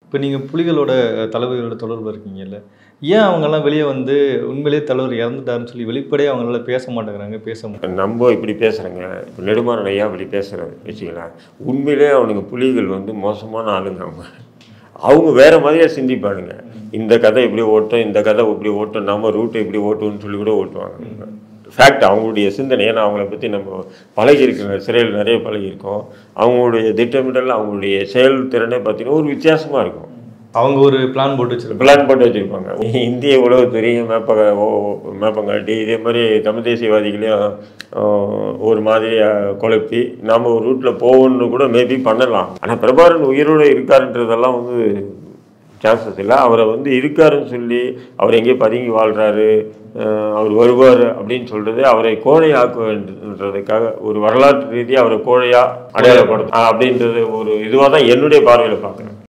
இப்போ நீங்கள் புலிகளோட தலைவர்களோட தொடர்பு இருக்கீங்கல்ல ஏன் அவங்கெல்லாம் வெளியே வந்து உண்மையிலேயே தலைவர் இறந்துட்டாருன்னு சொல்லி வெளிப்படையாக அவங்களால பேச மாட்டேங்கிறாங்க பேச மாட்டேங்கிறாங்க நம்ம இப்படி பேசுகிறேங்க இப்போ நெடுமாறன் ஐயா இப்படி பேசுகிறாரு வச்சுக்கலாம் உண்மையிலே அவனுங்க புலிகள் வந்து மோசமான ஆளுங்க அவங்க அவங்க வேற மாதிரியா சிந்திப்பானுங்க இந்த கதை இப்படி ஓட்டும் இந்த கதை இப்படி ஓட்டும் நம்ம ரூட்டை இப்படி ஓட்டுவோம்னு சொல்லி கூட ஓட்டுவாங்க ஃபேக்ட் அவங்களுடைய சிந்தனை ஏன்னா அவங்கள பற்றி நம்ம பழகியிருக்கோங்க சிறையில் நிறைய பழகியிருக்கோம் அவங்களுடைய திட்டமிடல் அவங்களுடைய செயல்திறனே பார்த்தீங்கன்னா ஒரு வித்தியாசமாக இருக்கும் அவங்க ஒரு பிளான் போட்டு வச்சிருப்பாங்க பிளான் போட்டு வச்சுருப்பாங்க இந்திய உளவுத்துறையும் மேப்ப மேப்பங்காட்டி இதே மாதிரி தமிழ் தேசியவாதிகளையும் ஆஹ், ஒரு மாதிரியா குழப்பி நாம் ஒரு ரூட்டில் போகணுன்னு கூட மேபி பண்ணலாம் ஆனால் பிரபாகரன் உயிரோடு இருக்காருன்றதெல்லாம் வந்து சான்சஸ் இல்லை அவரை வந்து இருக்காருன்னு சொல்லி அவர் எங்கேயோ பதுங்கி வாழ்கிறாரு அவர் வருவார் அப்படின்னு சொல்கிறது அவரை கோழை ஆக்க வேண்டுன்றதுக்காக ஒரு வரலாற்று ரீதியாக அவரை கோழையாக அடையாளப்படுத்த அப்படின்றது ஒரு இதுவாக தான் என்னுடைய பார்வையில் பார்க்குறேன்